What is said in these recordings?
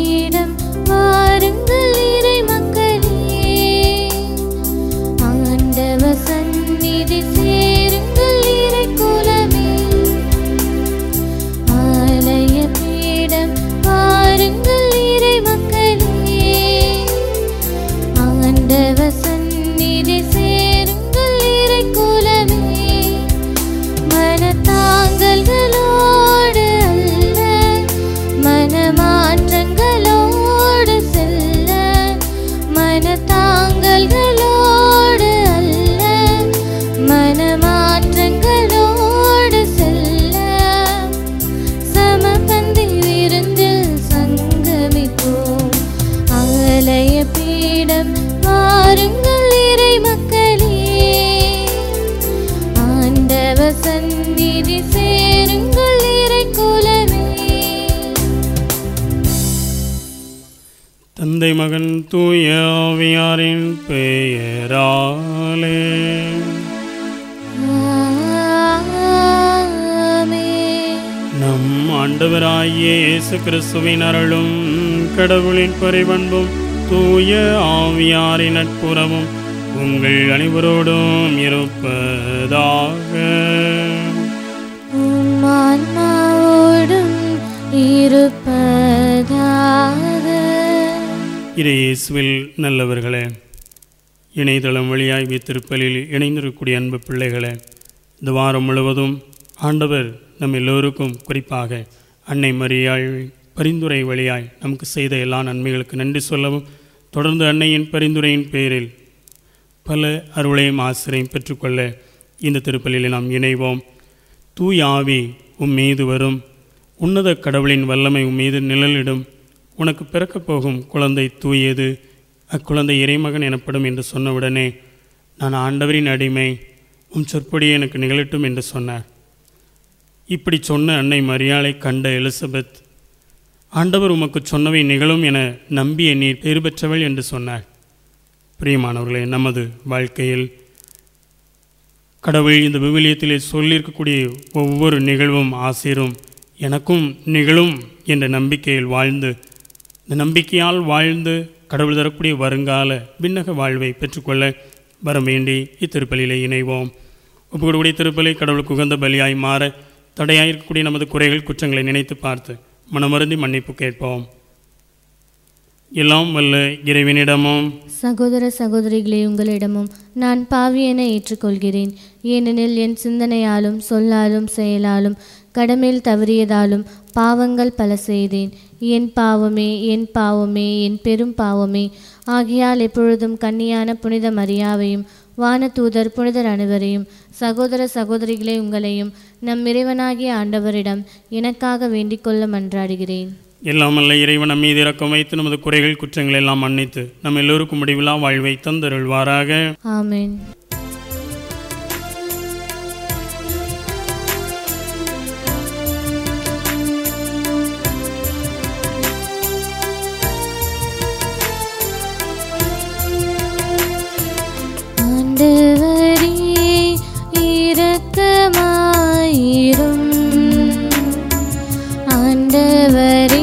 பீடம் வாருங்கள் இறை மக்களே ஆண்டவ சந்நிதி சேருங்கள் இறை குலமே ஆலய பீடம் வாருங்கள் இறை மக்களே ஆண்டவ சந்நிதி சேருங்கள் இறை குலமே மனத்தாங்கல்களோடு அல்ல மனமாற்றங்களோடு செல்ல மனத்தாங்கல்களோடு அல்ல மனமாற்றங்களோடு செல்ல சமபந்தி விருந்தில் சங்கமிப்போம் ஆலய பீடம் வாருங்கள் இறை மக்களே ஆண்டவ சந்நிதி சேருங்கள் இறை குலமே தந்தை மகன் தூய ஆவியாரின் பெயராலே ஆமென். நம் ஆண்டவராகிய இயேசு கிறிஸ்துவின் அருளும் கடவுளின் பரிபண்பும் தூய ஆவியாரின் நட்புறவும் உங்கள் அனைவரோடும் இருப்பதாக உம் ஆன்மாவோடும் இருப்பதாக இது இயேசுவில் நல்லவர்களே இணையதளம் வழியாய் திருப்பலில் இணைந்திருக்கக்கூடிய அன்பு பிள்ளைகளே இந்த வாரம் முழுவதும் ஆண்டவர் நம் எல்லோருக்கும் குறிப்பாக அன்னை மரியாள் பரிந்துரை வழியாய் நமக்கு செய்த எல்லா நன்மைகளுக்கு நன்றி சொல்லவும் தொடர்ந்து அன்னையின் பரிந்துரையின் பேரில் பல அருளையும் ஆசிரியம் பெற்றுக்கொள்ள இந்த திருப்பலியில் நாம் இணைவோம் தூய் ஆவி உம் மீது வரும் உன்னத கடவுளின் வல்லமை உம் மீது நிழலிடும் உனக்கு பிறக்கப் போகும் குழந்தை தூயது அக்குழந்தை இறைமகன் எனப்படும் என்று சொன்னவுடனே நான் ஆண்டவரின் அடிமை உம் சொற்படி எனக்கு நிகழட்டும் என்று சொன்னார் இப்படி சொன்ன அன்னை மரியாளை கண்ட எலிசபெத் ஆண்டவர் உமக்கு சொன்னவை நிகழும் என நம்பிய நீர் பேறு பெற்றவள் என்று சொன்னார் பிரியமானவர்களே நமது வாழ்க்கையில் கடவுள் இந்த விவிலியத்திலே சொல்லியிருக்கக்கூடிய ஒவ்வொரு நிகழ்வும் ஆசிரும் எனக்கும் நிகழும் என்ற நம்பிக்கையில் வாழ்ந்து இந்த நம்பிக்கையால் வாழ்ந்து கடவுள் தரக்கூடிய வருங்கால விண்ணக வாழ்வை பெற்றுக்கொள்ள வர வேண்டி இத்திருப்பலிலே இணைவோம் ஒப்புக்கொடுக்கூடிய திருப்பலி கடவுளுக்கு உகந்த பலியாய் மாற தடையாயிருக்கக்கூடிய நமது குறைகள் குற்றங்களை நினைத்து பார்த்து மனமருந்தி மன்னிப்பு கேட்போம் எல்லாம் வல்ல இறைவனிடமும் சகோதர சகோதரிகளே உங்களிடமும் நான் பாவி என ஏற்றுக்கொள்கிறேன் ஏனெனில் என் சிந்தனையாலும் சொல்லாலும் செயலாலும் கடமையில் தவறியதாலும் பாவங்கள் பல செய்தேன் என் பாவமே என் பாவமே என் பெரும் பாவமே ஆகையால் எப்பொழுதும் கன்னியான புனித மரியாவையும் வானதூதர் புனிதர் அனைவரையும் சகோதர சகோதரிகளே உங்களையும் நம் இறைவனாகிய ஆண்டவரிடம் எனக்காக வேண்டிக் கொள்ள மன்றாடுகிறேன் எல்லாம் அல்ல இறைவன் நம் மீது இறக்கம் வைத்து நமது குறைகள் குற்றங்கள் எல்லாம் மன்னித்து நம் எல்லோருக்கும் முடிவிலா வாழ்வை தந்தருள்வாராக ஆமென் ஆண்டவரே இரக்கமாயிரும் ஆண்டவரே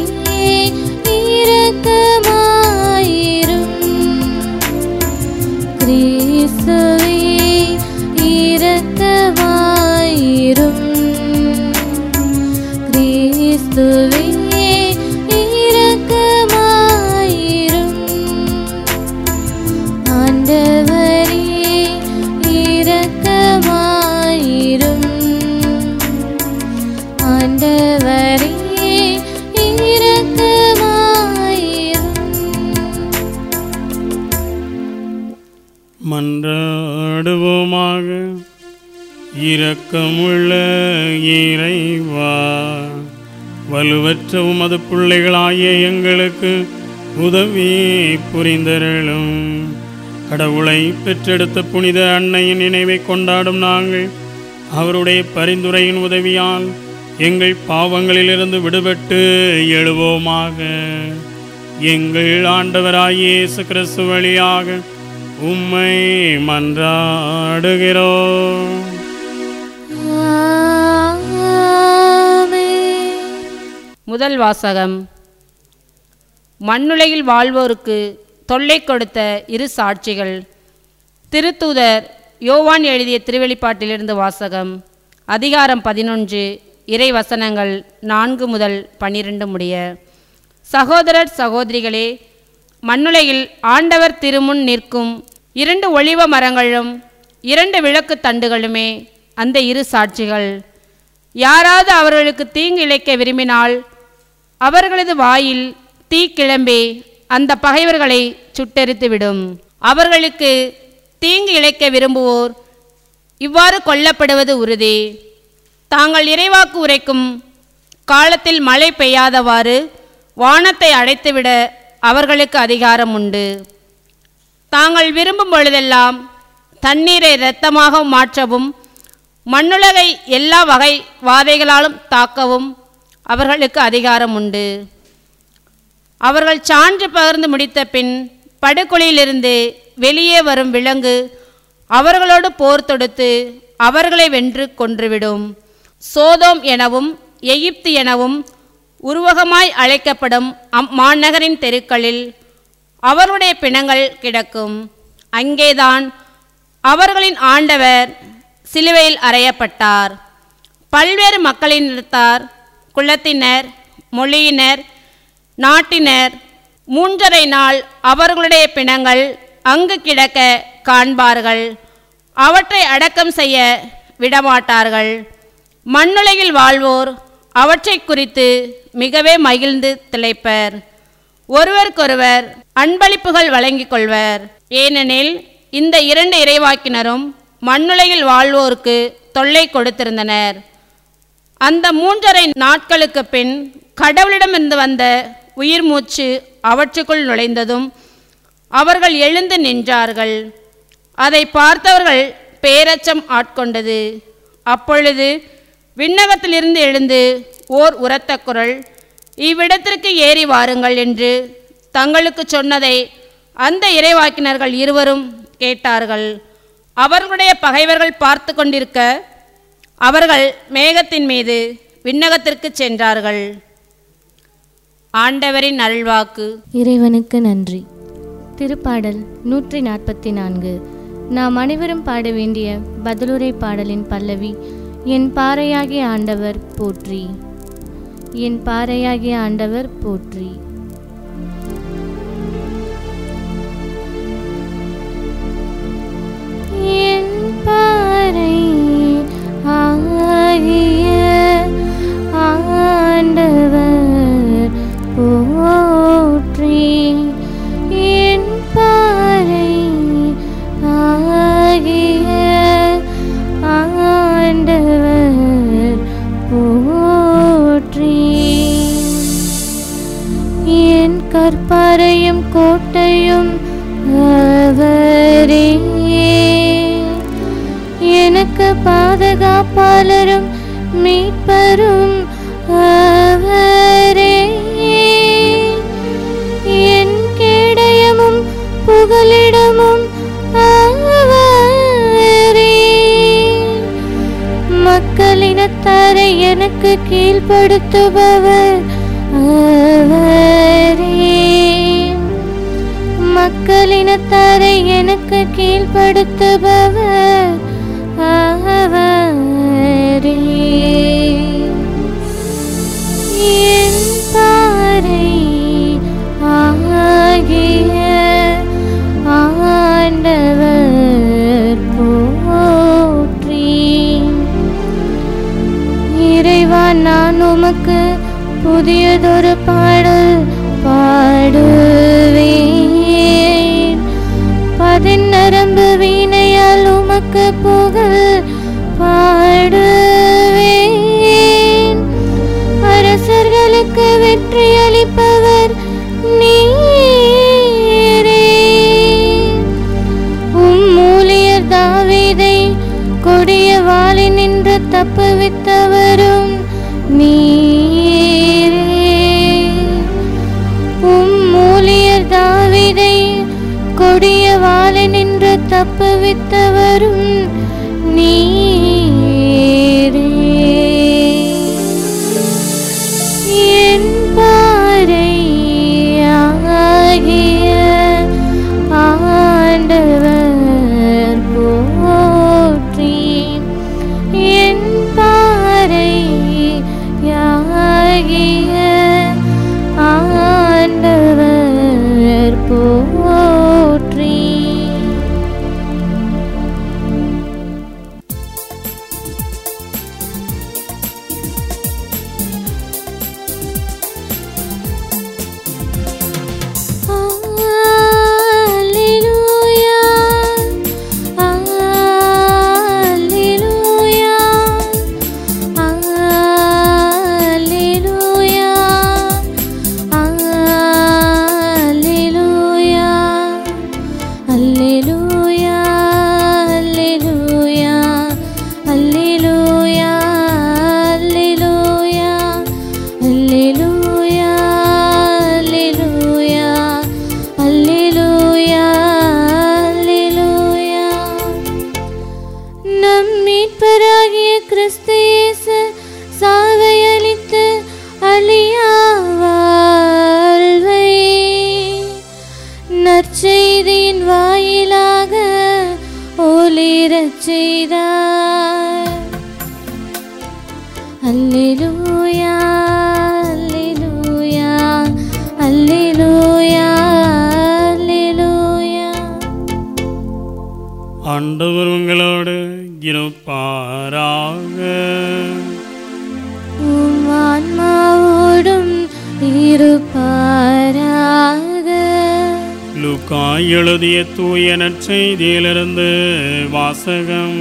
இரக்கமாயிரும் கிறிஸ்துவே இரக்கமாயிரும் கிறிஸ்துவே இரக்கமாயிரும் ஆண்டவரே இரக்கமாயிரும் ஆண்டவரே இரக்கமாயிரும் மன்றாடுவோமாக இரக்கமுள்ள இறைவா வலுவற்ற உமது பிள்ளைகளாகிய எங்களுக்கு உதவி புரிந்தருளும் கடவுளை பெற்றெடுத்த புனித அன்னையின் நினைவை கொண்டாடும் நாங்கள் அவருடைய பரிந்துரையின் உதவியால் எங்கள் பாவங்களிலிருந்து விடுபட்டு எழுவோமாக எங்கள் ஆண்டவராகிய இயேசு கிறிஸ்து வழியாக உம்மை மன்றாடுகிறோம் ஆமென் முதல் வாசகம் மண்ணுலகில் வாழ்வோருக்கு தொல்லை கொடுத்த இரு சாட்சிகள் திருத்தூதர் யோவான் எழுதிய திருவெளிப்பாட்டிலிருந்து வாசகம் அதிகாரம் பதினொன்று இறை வசனங்கள் நான்கு முதல் பன்னிரண்டு முடிய சகோதரர் சகோதரிகளே மண்ணுலகில் ஆண்டவர் திருமுன் நிற்கும் இரண்டு ஒளிவ மரங்களும் இரண்டு விளக்கு தண்டுகளுமே அந்த இரு சாட்சிகள் யாராவது அவர்களுக்கு தீங்கு இழைக்க விரும்பினால் அவர்களது வாயில் தீ கிளம்பி அந்த பகைவர்களை சுட்டெரித்துவிடும் அவர்களுக்கு தீங்கு இழைக்க விரும்புவோர் இவ்வாறு கொல்லப்படுவது உறுதி தாங்கள் இறைவாக்கு உரைக்கும் காலத்தில் மழை பெய்யாதவாறு வானத்தை அடைத்துவிட அவர்களுக்கு அதிகாரம் உண்டு தாங்கள் விரும்பும் பொழுதெல்லாம் தண்ணீரை இரத்தமாக மாற்றவும் மண்ணுலகை எல்லா வகை வாதைகளாலும் தாக்கவும் அவர்களுக்கு அதிகாரம் உண்டு அவர்கள் சான்று பகிர்ந்து முடித்த பின் படுகொலியிலிருந்து வெளியே வரும் விலங்கு அவர்களோடு போர் தொடுத்து அவர்களை வென்று கொன்றுவிடும் சோதோம் எனவும் எகிப்து எனவும் உருவகமாய் அழைக்கப்படும் அம்மாநகரின் தெருக்களில் அவருடைய பிணங்கள் கிடக்கும் அங்கேதான் அவர்களின் ஆண்டவர் சிலுவையில் அறையப்பட்டார் பல்வேறு மக்களினத்தார் குலத்தினர் மொழியினர் நாட்டினர் மூன்றரை நாள் அவர்களுடைய பிணங்கள் அங்கு கிடக்க காண்பார்கள் அவற்றை அடக்கம் செய்ய விடமாட்டார்கள் மண்ணுலகில் வாழ்வோர் அவற்றை குறித்து மிகவே மகிழ்ந்து திளைப்பர் ஒருவருக்கொருவர் அன்பளிப்புகள் வழங்கிக் கொள்வர் ஏனெனில் இந்த இரண்டு இறைவாக்கினரும் மண்ணுலகில் வாழ்வோருக்கு தொல்லை கொடுத்திருந்தனர் அந்த மூன்றரை நாட்களுக்கு பின் கடவுளிடமிருந்து வந்த உயிர் மூச்சு அவற்றுக்குள் நுழைந்ததும் அவர்கள் எழுந்து நின்றார்கள் அதை பார்த்தவர்கள் பேரச்சம் ஆட்கொண்டது அப்பொழுது விண்ணகத்திலிருந்து எழுந்து ஓர் உரத்த குரல் இவ்விடத்திற்கு ஏறி வாருங்கள் என்று தங்களுக்கு சொன்னதை அந்த இறைவாக்கினர்கள் இருவரும் கேட்டார்கள் அவர்களுடைய பகைவர்கள் பார்த்து கொண்டிருக்க அவர்கள் மேகத்தின் மீது விண்ணகத்திற்கு சென்றார்கள் ஆண்டவரின் அருள்வாக்கு இறைவனுக்கு நன்றி திருப்பாடல் நூற்றி நாற்பத்தி நான்கு நாம் அனைவரும் பாட வேண்டிய பதிலுரை பாடலின் பல்லவி என் பாறையாகிய ஆண்டவர் போற்றி என் பாறையாகிய ஆண்டவர் போற்றி என் பாறை ஆகிய ஆண்டவர் போற்றி என் பாறை ஆகிய ஆண்டவர் போற்றி என் கற்பாரையும் கோட்டையும் அவரே எனக்கு பாதுகாப்பாளரும் மீட்பரும் அவரே என் கேடயமும் புகலிடமும் அவரே மக்களினத்தாரை எனக்கு கீழ்ப்படுத்துபவர் அவரே மக்களினத்தாரை எனக்கு கீழ்ப்படுத்துபவர் அவரே என் பாறை ஆகிய ஆண்டவர் போற்றி இறைவா நான் உமக்கு புதியதொரு பாடல் பாடுவேன் பதிநரம்பு வீணையால் உமக்கு புகழ் பாடுவேன் அரசர்களுக்கு வெற்றி அளிப்பவர் நீரே உம் ஊழியர் தாவீதை கொடிய வாளி நின்று தப்புவித்தவரும் நீரே உம் ஊழியர் தாவீதை கொடிய வாளி நின்று தப்புவித்தவரும் நீரே என் பாறை உயிரச் செய்தார் அல்லேலூயா அல்லேலூயா அல்லேலூயா அல்லேலூயா ஆண்டவர் உங்களோடு இருப்பாராக உம் ஆன்மாவோடும் இருப்பாராக லூக்கா எழுதிய தூய நற்செய்தியிலிருந்து வாசகம்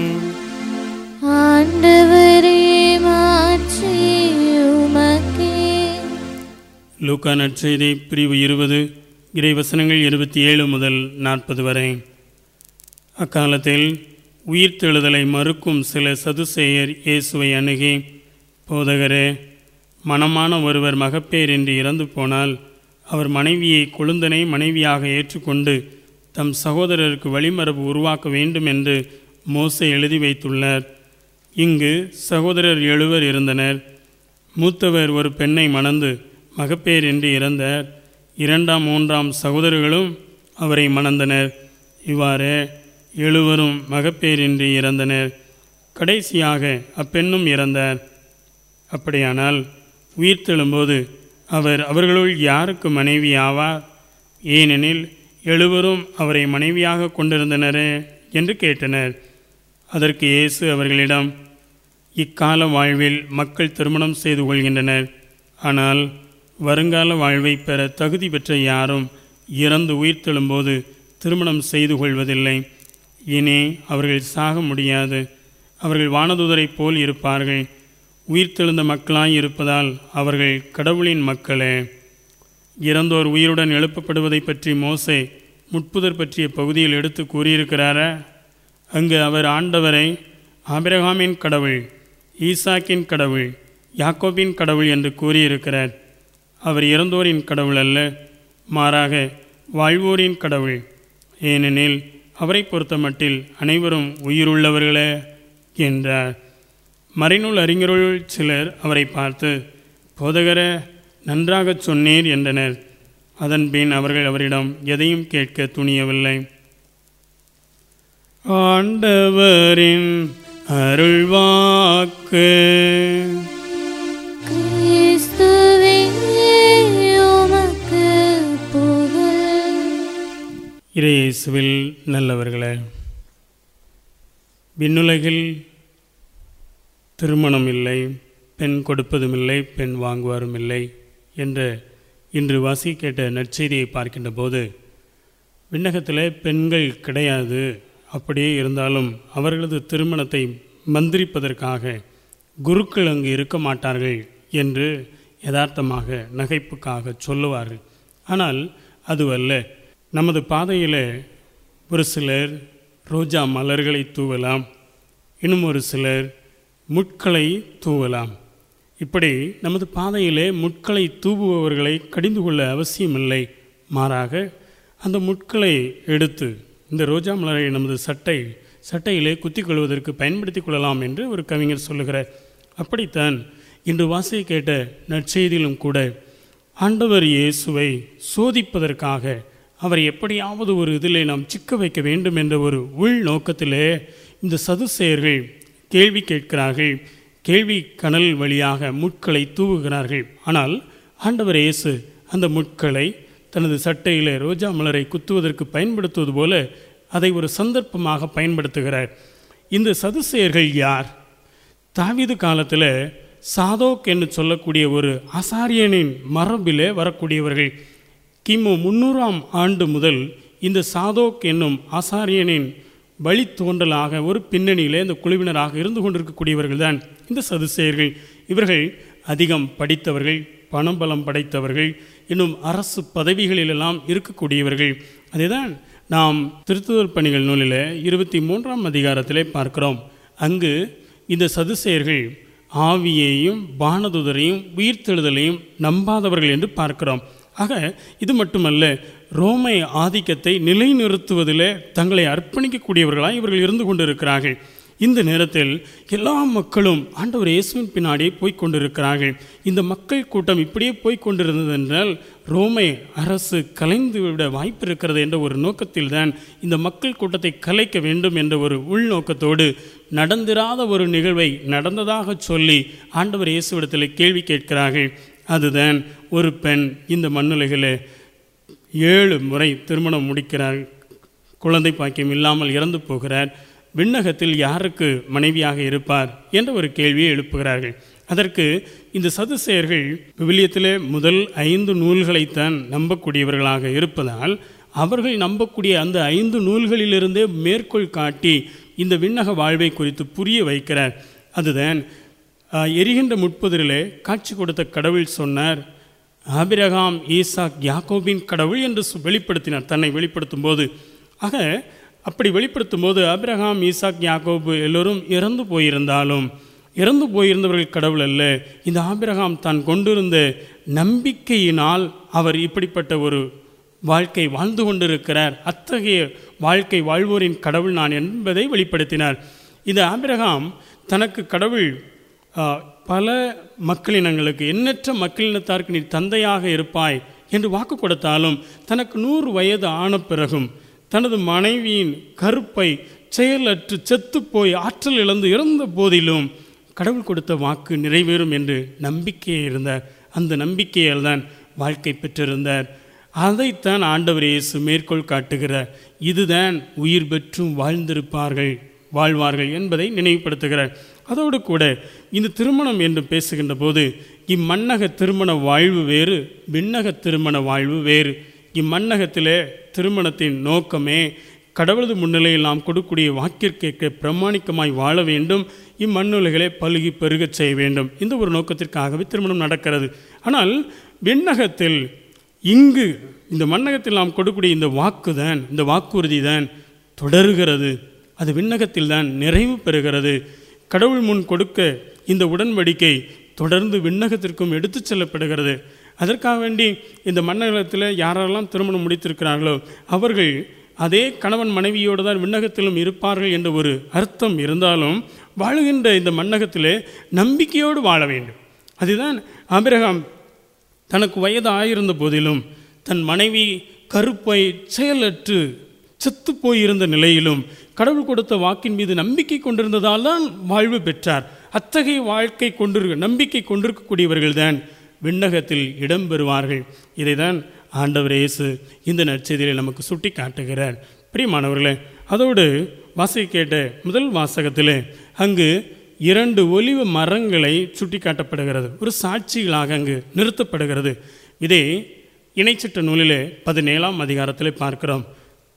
ஆண்டவரே மாற்றி உமக்கே லூக்கா நற்செய்தி பிரிவு இருபது இறைவசனங்கள் இருபத்தி ஏழு முதல் நாற்பது வரை அக்காலத்தில் உயிர்த்தெழுதலை மறுக்கும் சில சதுசேயர் இயேசுவை அணுகி போதகரே மனமான ஒருவர் மகப்பேரின்றி இறந்து போனால் அவர் மனைவியை கொழுந்தனை மனைவியாக ஏற்றுக்கொண்டு தம் சகோதரருக்கு வழிமரபு உருவாக்க வேண்டும் என்று மோசே எழுதி வைத்துள்ளார் இங்கு சகோதரர் எழுவர் இருந்தனர் மூத்தவர் ஒரு பெண்ணை மணந்து மகப்பேரின்றி இறந்தார் இரண்டாம் மூன்றாம் சகோதரர்களும் அவரை மணந்தனர் இவ்வாறு எழுவரும் மகப்பேரின்றி இறந்தனர் கடைசியாக அப்பெண்ணும் இறந்தார் அப்படியானால் உயிர்த்தெழும்போது அவர் அவர்களுள் யாருக்கு மனைவி ஆவார் ஏனெனில் எழுவரும் அவரை மனைவியாக கொண்டிருந்தனரே என்று கேட்டனர் அதற்கு இயேசு அவர்களிடம் இக்கால வாழ்வில் மக்கள் திருமணம் செய்து கொள்கின்றனர் ஆனால் வருங்கால வாழ்வை பெற தகுதி பெற்ற யாரும் இறந்து உயிர்த்தெழும்போது திருமணம் செய்து கொள்வதில்லை இனி அவர்கள் சாக முடியாது அவர்கள் வானதுதரைப் போல் இருப்பார்கள் உயிர்த்தெழுந்த மக்களாய் இருப்பதால் அவர்கள் கடவுளின் மக்களே இறந்தோர் உயிருடன் எழுப்பப்படுவதை பற்றி மோசே முட்புதர் பற்றிய பகுதியில் எடுத்து கூறியிருக்கிறாரா அங்கு அவர் ஆண்டவரை ஆபிரகாமின் கடவுள் ஈசாக்கின் கடவுள் யாக்கோபின் கடவுள் என்று கூறியிருக்கிறார் அவர் இறந்தோரின் கடவுள் அல்ல மாறாக வாழ்வோரின் கடவுள் ஏனெனில் அவரை பொறுத்தமட்டில் அனைவரும் உயிருள்ளவர்களே என்றார் மறைநூல் அறிஞருள் சிலர் அவரை பார்த்து போதகர நன்றாகச் சொன்னீர் என்றனர் அதன்பின் அவர்கள் அவரிடம் எதையும் கேட்க துணியவில்லை ஆண்டவரின் அருள்வாக்கு கிறிஸ்துவே உமக்கு புகழ் இறையேசுவில் நல்லவர்களே விண்ணுலகில் திருமணம் இல்லை பெண் கொடுப்பதும் இல்லை பெண் வாங்குவாரும் இல்லை என்ற இன்று வாசி கேட்ட நற்செய்தியை பார்க்கின்ற போது விண்ணகத்தில் பெண்கள் கிடையாது அப்படியே இருந்தாலும் அவர்களது திருமணத்தை மந்திரிப்பதற்காக குருக்கள் அங்கு இருக்க மாட்டார்கள் என்று யதார்த்தமாக நகைப்புக்காக சொல்லுவார்கள் ஆனால் அதுவல்ல நமது பாதையில் ஒரு சிலர் ரோஜா மலர்களை தூவலாம் இன்னும் ஒரு சிலர் முட்களை தூவலாம் இப்படி நமது பாதையிலே முட்களை தூவுபவர்களை கடிந்து கொள்ள அவசியமில்லை மாறாக அந்த முட்களை எடுத்து இந்த ரோஜா மலரை நமது சட்டை சட்டையிலே குத்திக் கொள்வதற்கு பயன்படுத்திக் கொள்ளலாம் என்று ஒரு கவிஞர் சொல்லுகிறார் அப்படித்தான் இன்று வாசியை கேட்ட நற்செய்தியிலும் கூட ஆண்டவர் இயேசுவை சோதிப்பதற்காக அவரை எப்படியாவது ஒரு இதிலே நாம் சிக்க வைக்க வேண்டும் என்ற ஒரு உள் நோக்கத்திலே இந்த சதுசேயர்கள் கேள்வி கேட்கிறார்கள் கேள்வி கனல் வழியாக முட்களை தூவுகிறார்கள் ஆனால் ஆண்டவர் இயேசு அந்த முட்களை தனது சட்டையிலே ரோஜா மலரை குத்துவதற்கு பயன்படுத்துவது போல அதை ஒரு சந்தர்ப்பமாக பயன்படுத்துகிறார் இந்த சதுசேயர்கள் யார் தாவீது காலத்தில் சாதோக் என்று சொல்லக்கூடிய ஒரு ஆசாரியனின் மரபிலே வரக்கூடியவர்கள் கிமு முன்னூறாம் ஆண்டு முதல் இந்த சாதோக் என்னும் ஆசாரியனின் வழித்தோன்றலாக ஒரு பின்னணியிலே இந்த குழுவினராக இருந்து கொண்டிருக்கக்கூடியவர்கள் தான் இந்த சதுசேயர்கள் இவர்கள் அதிகம் படித்தவர்கள் பணபலம் படைத்தவர்கள் இன்னும் அரசு பதவிகளிலெல்லாம் இருக்கக்கூடியவர்கள் அதேதான் நாம் திருத்துதல் பணிகள் நூலில் இருபத்தி மூன்றாம் அதிகாரத்திலே பார்க்கிறோம் அங்கு இந்த சதுசேயர்கள் ஆவியையும் பானதுதரையும் உயிர்த்தெழுதலையும் நம்பாதவர்கள் என்று பார்க்கிறோம் ஆக இது மட்டுமல்ல ரோமை ஆதிக்கத்தை நிலைநிறுத்துவதில் தங்களை அர்ப்பணிக்கக்கூடியவர்களாக இவர்கள் இருந்து கொண்டிருக்கிறார்கள் இந்த நேரத்தில் எல்லா மக்களும் ஆண்டவர் இயேசுவின் பின்னாடியே போய்க் கொண்டிருக்கிறார்கள் இந்த மக்கள் கூட்டம் இப்படியே போய்க் கொண்டிருந்தது என்றால் ரோமை அரசு கலைந்து விட வாய்ப்பு இருக்கிறது என்ற ஒரு நோக்கத்தில் தான் இந்த மக்கள் கூட்டத்தை கலைக்க வேண்டும் என்ற ஒரு உள்நோக்கத்தோடு நடந்திராத ஒரு நிகழ்வை நடந்ததாக சொல்லி ஆண்டவர் இயேசுவிடத்தில் கேள்வி கேட்கிறார்கள் அதுதான் ஒரு பெண் இந்த மண்ணுலகிலே ஏழு முறை திருமணம் முடிக்கிறார் குழந்தை பாக்கியம் இல்லாமல் இறந்து போகிறார் விண்ணகத்தில் யாருக்கு மனைவியாக இருப்பார் என்ற ஒரு கேள்வியை எழுப்புகிறார்கள் அதற்கு இந்த சதுசேயர்கள் விவிலியத்திலே முதல் ஐந்து நூல்களைத்தான் நம்பக்கூடியவர்களாக இருப்பதால் அவர்கள் நம்பக்கூடிய அந்த ஐந்து நூல்களிலிருந்தே மேற்கோள் காட்டி இந்த விண்ணக வாழ்வை குறித்து புரிய வைக்கிறார் அதுதான் ஆஹ், எரிகின்ற முட்புதிரிலே காட்சி கொடுத்த கடவுள் சொன்னார் ஆபிரகாம் ஈசாக் யாக்கோபின் கடவுள் என்று சு- வெளிப்படுத்தினார் தன்னை வெளிப்படுத்தும் போது ஆக அப்படி வெளிப்படுத்தும் போது ஆபிரகாம் ஈசாக் யாக்கோபு எல்லோரும் இறந்து போயிருந்தாலும் இறந்து போயிருந்தவர்கள் கடவுள் அல்ல இந்த ஆபிரகாம் தான் கொண்டிருந்த நம்பிக்கையினால் அவர் இப்படிப்பட்ட ஒரு வாழ்க்கை வாழ்ந்து கொண்டிருக்கிறார் அத்தகைய வாழ்க்கை வாழ்வோரின் கடவுள் நான் என்பதை வெளிப்படுத்தினார் இந்த ஆபிரகாம் தனக்கு கடவுள் ஆ, பல மக்களினங்களுக்கு எண்ணற்ற மக்களினத்தாருக்கு நீ தந்தையாக இருப்பாய் என்று வாக்கு கொடுத்தாலும் தனக்கு நூறு வயது ஆன பிறகும் தனது மனைவியின் கருப்பை செயலற்று செத்துப்போய் ஆற்றல் இழந்து இறந்த போதிலும் கடவுள் கொடுத்த வாக்கு நிறைவேறும் என்று நம்பிக்கை இருந்தார் அந்த நம்பிக்கையால் தான் வாழ்க்கை பெற்றிருந்தார் அதைத்தான் ஆண்டவர் இயேசு மேற்கோள் காட்டுகிறார் இதுதான் உயிர் பெற்றும் வாழ்ந்திருப்பார்கள் வாழ்வார்கள் என்பதை நினைவுபடுத்துகிறார் அதோடு கூட இந்த திருமணம் என்று பேசுகின்ற போது இம்மன்னக திருமண வாழ்வு வேறு விண்ணக திருமண வாழ்வு வேறு இம்மன்னகத்திலே திருமணத்தின் நோக்கமே கடவுளது முன்னிலையில் நாம் கொடுக்கக்கூடிய வாக்கிற்கேற்க பிரமாணிக்கமாய் வாழ வேண்டும் இம்மண்ணுலகளை பழுகி பெருகச் செய்ய வேண்டும் இந்த ஒரு நோக்கத்திற்காகவே திருமணம் நடக்கிறது ஆனால் விண்ணகத்தில் இங்கு இந்த மண்ணகத்தில் நாம் கொடுக்கக்கூடிய இந்த வாக்கு தான் இந்த வாக்குறுதி தான் தொடருகிறது அது விண்ணகத்தில் தான் நிறைவு பெறுகிறது கடவுள் முன் கொடுக்க இந்த உடன்படிக்கை தொடர்ந்து விண்ணகத்திற்கும் எடுத்துச் செல்லப்படுகிறது அதற்காக வேண்டி இந்த மன்னகத்தில் யாரெல்லாம் திருமணம் முடித்திருக்கிறார்களோ அவர்கள் அதே கணவன் மனைவியோடு தான் விண்ணகத்திலும் இருப்பார்கள் என்ற ஒரு அர்த்தம் இருந்தாலும் வாழுகின்ற இந்த மண்ணகத்திலே நம்பிக்கையோடு வாழ வேண்டும் அதுதான் ஆபிரகாம் தனக்கு வயது ஆயிருந்த போதிலும் தன் மனைவி கருப்பை செயலற்று செத்து போயிருந்த நிலையிலும் கடவுள் கொடுத்த வாக்கின் மீது நம்பிக்கை கொண்டிருந்ததால் தான் வாழ்வு பெற்றார் அத்தகைய வாழ்க்கை கொண்டிருக்க நம்பிக்கை கொண்டிருக்கக்கூடியவர்கள் தான் விண்ணகத்தில் இடம்பெறுவார்கள் இதைதான் ஆண்டவர் இயேசு இந்த நற்செய்தியில் நமக்கு சுட்டி காட்டுகிறார் பிரியமானவர்களே அதோடு வாசிக்க கேட்ட முதல் வாசகத்திலே அங்கு இரண்டு ஒலிவ மரங்களை சுட்டி காட்டப்படுகிறது ஒரு சாட்சிகளாக அங்கு நிறுத்தப்படுகிறது இதே இணைச்சிட்ட நூலிலே பதினேழாம் அதிகாரத்திலே பார்க்கிறோம்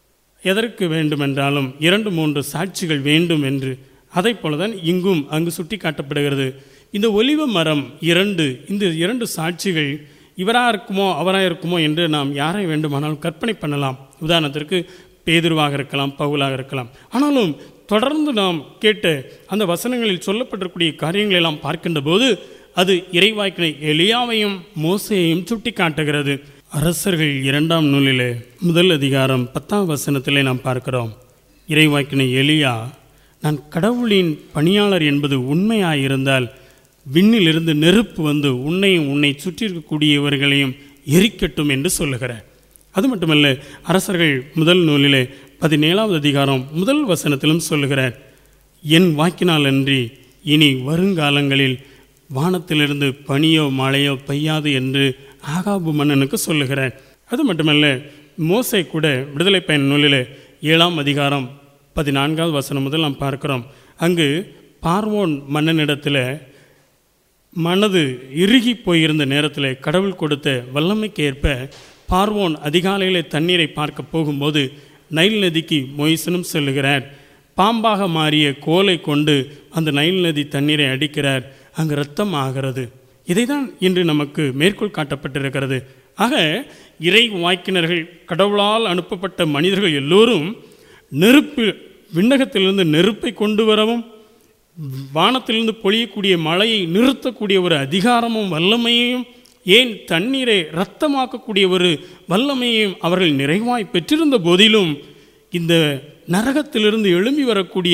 எதற்கு வேண்டுமென்றாலும் இரண்டு மூன்று சாட்சிகள் வேண்டும் என்று அதை போலதான் இங்கும் அங்கு சுட்டி காட்டப்படுகிறது இந்த ஒலிவ மரம் இரண்டு இந்த இரண்டு சாட்சிகள் இவராக இருக்குமோ அவராக இருக்குமோ என்று நாம் யாரை வேண்டுமானாலும் கற்பனை பண்ணலாம் உதாரணத்திற்கு பேதுருவாக இருக்கலாம் பவுலாக இருக்கலாம் ஆனாலும் தொடர்ந்து நாம் கேட்ட அந்த வசனங்களில் சொல்லப்பட்டிருக்கூடிய காரியங்களை எல்லாம் பார்க்கின்ற போது அது இறைவாய்க்கினை எலியாவையும் மோசையையும் சுட்டி காட்டுகிறது அரசர்கள் இரண்டாம் நூலிலே முதல் அதிகாரம் பத்தாம் வசனத்திலே நாம் பார்க்கிறோம் இறைவாக்கினை எலியா நான் கடவுளின் பணியாளர் என்பது உண்மையாயிருந்தால் விண்ணிலிருந்து நெருப்பு வந்து உன்னையும் உன்னை சுற்றி இருக்கக்கூடியவர்களையும் எரிக்கட்டும் என்று சொல்லுகிறார் அது மட்டுமல்ல அரசர்கள் முதல் நூலிலே பதினேழாவது அதிகாரம் முதல் வசனத்திலும் சொல்லுகிறார் என் வாக்கினால் அன்றி இனி வருங்காலங்களில் வானத்திலிருந்து பனியோ மழையோ பெய்யாது என்று ஆகாபு மன்னனுக்கு சொல்லுகிறார் அது மட்டுமல்ல மோசை கூட விடுதலை பயன் நூலில் ஏழாம் அதிகாரம் பதினான்காவது வசனம் முதல் நாம் பார்க்கிறோம் அங்கு பார்வோன் மன்னனிடத்தில் மனது இறுகி போயிருந்த நேரத்தில் கடவுள் கொடுத்த வல்லமைக்கு ஏற்ப பார்வோன் அதிகாலையிலே தண்ணீரை பார்க்க போகும்போது நைல் நதிக்கு மொய்சனும் செல்லுகிறார் பாம்பாக மாறிய கோலை கொண்டு அந்த நைல் நதி தண்ணீரை அடிக்கிறார் அங்கு ரத்தம் ஆகிறது இதைதான் இன்று நமக்கு மேற்கோள் காட்டப்பட்டிருக்கிறது ஆக இறை வாய்க்கினர்கள் கடவுளால் அனுப்பப்பட்ட மனிதர்கள் எல்லோரும் நெருப்பு விண்ணகத்திலிருந்து நெருப்பை கொண்டு வரவும் வானத்திலிருந்து பொழியக்கூடிய மழையை நிறுத்தக்கூடிய ஒரு அதிகாரமும் வல்லமையையும் ஏன் தண்ணீரை இரத்தமாக்கக்கூடிய ஒரு வல்லமையையும் அவர்கள் நிறைவாய் பெற்றிருந்த போதிலும் இந்த நரகத்திலிருந்து எழும்பி வரக்கூடிய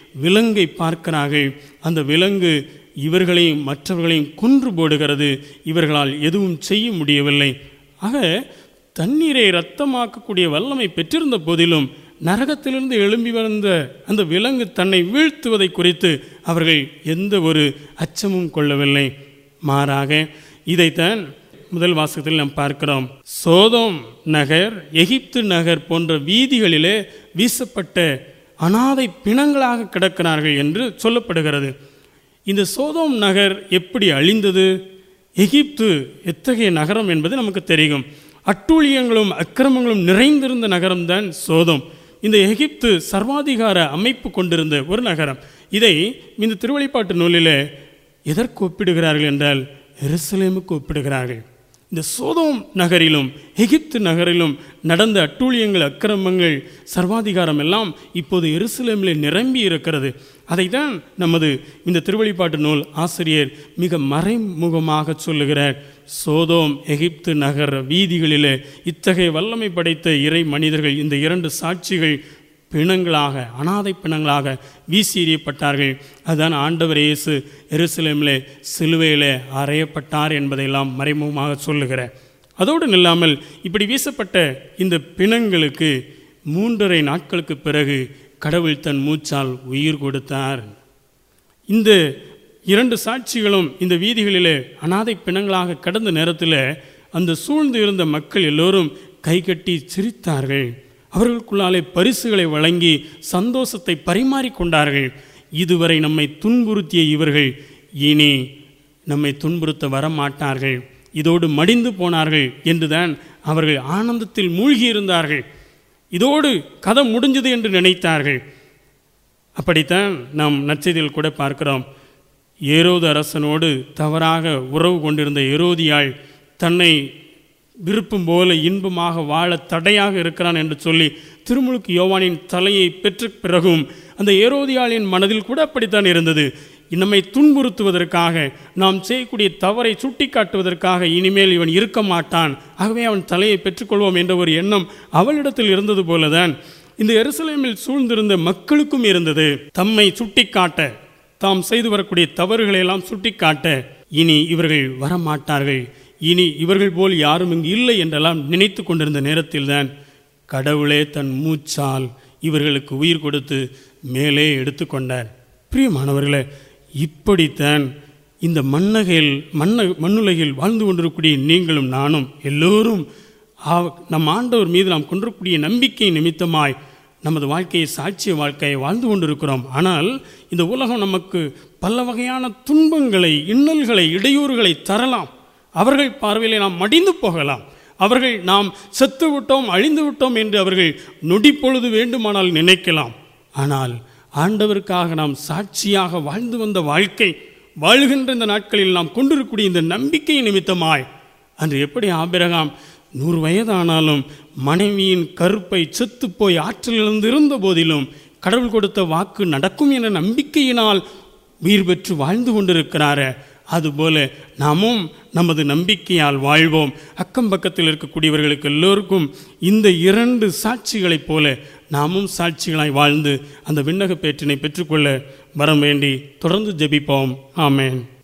விலங்கை பார்க்கிறார்கள் அந்த விலங்கு இவர்களையும் மற்றவர்களையும் கொன்று போடுகிறது இவர்களால் எதுவும் செய்ய முடியவில்லை ஆக தண்ணீரை இரத்தமாக்கக்கூடிய வல்லமை பெற்றிருந்த போதிலும் நரகத்திலிருந்து எழும்பி வந்த அந்த விலங்கு தன்னை வீழ்த்துவதை குறித்து அவர்கள் எந்த ஒரு அச்சமும் கொள்ளவில்லை மாறாக இதைத்தான் முதல் வாசகத்தில் நாம் பார்க்கிறோம் சோதோம் நகர் எகிப்து நகர் போன்ற வீதிகளிலே வீசப்பட்ட அனாதை பிணங்களாக கிடக்கிறார்கள் என்று சொல்லப்படுகிறது இந்த சோதோம் நகர் எப்படி அழிந்தது எகிப்து எத்தகைய நகரம் என்பது நமக்கு தெரியும் அட்டூழியங்களும் அக்கிரமங்களும் நிறைந்திருந்த நகரம்தான் சோதோம் இந்த எகிப்து சர்வாதிகார அமைப்பு கொண்டிருந்த ஒரு நகரம் இதை இந்த திருவழிப்பாட்டு நூலில் எதற்கு ஒப்பிடுகிறார்கள் என்றால் எருசலேமுக்கு ஒப்பிடுகிறார்கள் இந்த சோதோம் நகரிலும் எகிப்து நகரிலும் நடந்த அட்டூழியங்கள் அக்கிரமங்கள் சர்வாதிகாரம் எல்லாம் இப்போது எருசலேமில் நிரம்பி இருக்கிறது அதைத்தான் நமது இந்த திருவழிப்பாட்டு நூல் ஆசிரியர் மிக மறைமுகமாக சொல்லுகிறார் சோதோம் எகிப்து நகர் வீதிகளிலே இத்தகைய வல்லமை படைத்த இறை மனிதர்கள் இந்த இரண்டு சாட்சிகள் பிணங்களாக அனாதை பிணங்களாக வீசி எறியப்பட்டார்கள் அதுதான் ஆண்டவர் இயேசு எருசலேமிலே சிலுவையிலே அறையப்பட்டார் என்பதையெல்லாம் மறைமுகமாக சொல்லுகிறார் அதோடு நில்லாமல் இப்படி வீசப்பட்ட இந்த பிணங்களுக்கு மூன்றரை நாட்களுக்கு பிறகு கடவுள் தன் மூச்சால் உயிர் கொடுத்தார் இந்த இரண்டு சாட்சிகளும் இந்த வீதிகளிலே அனாதை பிணங்களாக கடந்த நேரத்தில் அந்த சூழ்ந்து இருந்த மக்கள் எல்லோரும் கைகட்டி சிரித்தார்கள் அவர்களுக்குள்ளாலே பரிசுகளை வழங்கி சந்தோஷத்தை பரிமாறிக்கொண்டார்கள் இதுவரை நம்மை துன்புறுத்திய இவர்கள் இனி நம்மை துன்புறுத்த வரமாட்டார்கள் இதோடு மடிந்து போனார்கள் என்றுதான் அவர்கள் ஆனந்தத்தில் மூழ்கியிருந்தார்கள் இதோடு கதை முடிஞ்சது என்று நினைத்தார்கள் அப்படித்தான் நாம் நற்செய்தியில் கூட பார்க்கிறோம் ஏரோது அரசனோடு தவறாக உறவு கொண்டிருந்த ஏரோதியாள் தன்னை விருப்பம் போல இன்பமாக வாழ தடையாக இருக்கிறான் என்று சொல்லி திருமுழுக்கு யோவானின் தலையை பெற்ற பிறகும் அந்த ஏரோதியாளின் மனதில் கூட அப்படித்தான் இருந்தது நம்மை துன்புறுத்துவதற்காக நாம் செய்யக்கூடிய தவறை சுட்டிக்காட்டுவதற்காக இனிமேல் இவன் இருக்க மாட்டான் ஆகவே அவன் தலையை பெற்றுக்கொள்வோம் என்ற ஒரு எண்ணம் அவளிடத்தில் இருந்தது போலதான் இந்த எருசலேமில் சூழ்ந்திருந்த மக்களுக்கும் இருந்தது தம்மை சுட்டிக்காட்ட தாம் செய்து வரக்கூடிய தவறுகளை எல்லாம் சுட்டிக்காட்ட இனி இவர்கள் வரமாட்டார்கள் இனி இவர்கள் போல் யாரும் இங்கு இல்லை என்றெல்லாம் நினைத்து கொண்டிருந்த நேரத்தில்தான் கடவுளே தன் மூச்சால் இவர்களுக்கு உயிர் கொடுத்து மேலே எடுத்துக்கொண்டார் பிரியமானவர்களே இப்படித்தான் இந்த மன்னகையில் மன்ன மண்ணுலகில் வாழ்ந்து கொண்டிருக்கக்கூடிய நீங்களும் நானும் எல்லோரும் ஆ- நம் ஆண்டவர் மீது நாம் கொண்டிருக்கக்கூடிய நம்பிக்கை நிமித்தமாய் நமது வாழ்க்கையை சாட்சிய வாழ்க்கையை வாழ்ந்து கொண்டிருக்கிறோம் ஆனால் இந்த உலகம் நமக்கு பல வகையான துன்பங்களை இன்னல்களை இடையூறுகளை தரலாம் அவர்கள் பார்வையிலே நாம் மடிந்து போகலாம் அவர்கள் நாம் செத்து விட்டோம் அழிந்து விட்டோம் என்று அவர்கள் நொடி பொழுது வேண்டுமானால் நினைக்கலாம் ஆனால் ஆண்டவருக்காக நாம் சாட்சியாக வாழ்ந்து வந்த வாழ்க்கை வாழ்கின்ற இந்த நாட்களில் நாம் கொண்டிருக்கக்கூடிய இந்த நம்பிக்கை நிமித்தமாய் அன்று எப்படி ஆபிரகாம் நூறு வயதானாலும் மனைவியின் கருப்பை செத்து போய் ஆற்றலிழந்து இருந்த போதிலும் கடவுள் கொடுத்த வாக்கு நடக்கும் என நம்பிக்கையினால் உயிர் பெற்று வாழ்ந்து கொண்டிருக்கிறாரே அதுபோல நாமும் நமது நம்பிக்கையால் வாழ்வோம் அக்கம் பக்கத்தில் இருக்கக்கூடியவர்களுக்கு எல்லோருக்கும் இந்த இரண்டு சாட்சிகளைப் போல நாமும் சாட்சிகளாய் வாழ்ந்து அந்த விண்ணக பேற்றினை பெற்றுக்கொள்ள வரம் வேண்டி தொடர்ந்து ஜெபிப்போம் ஆமென்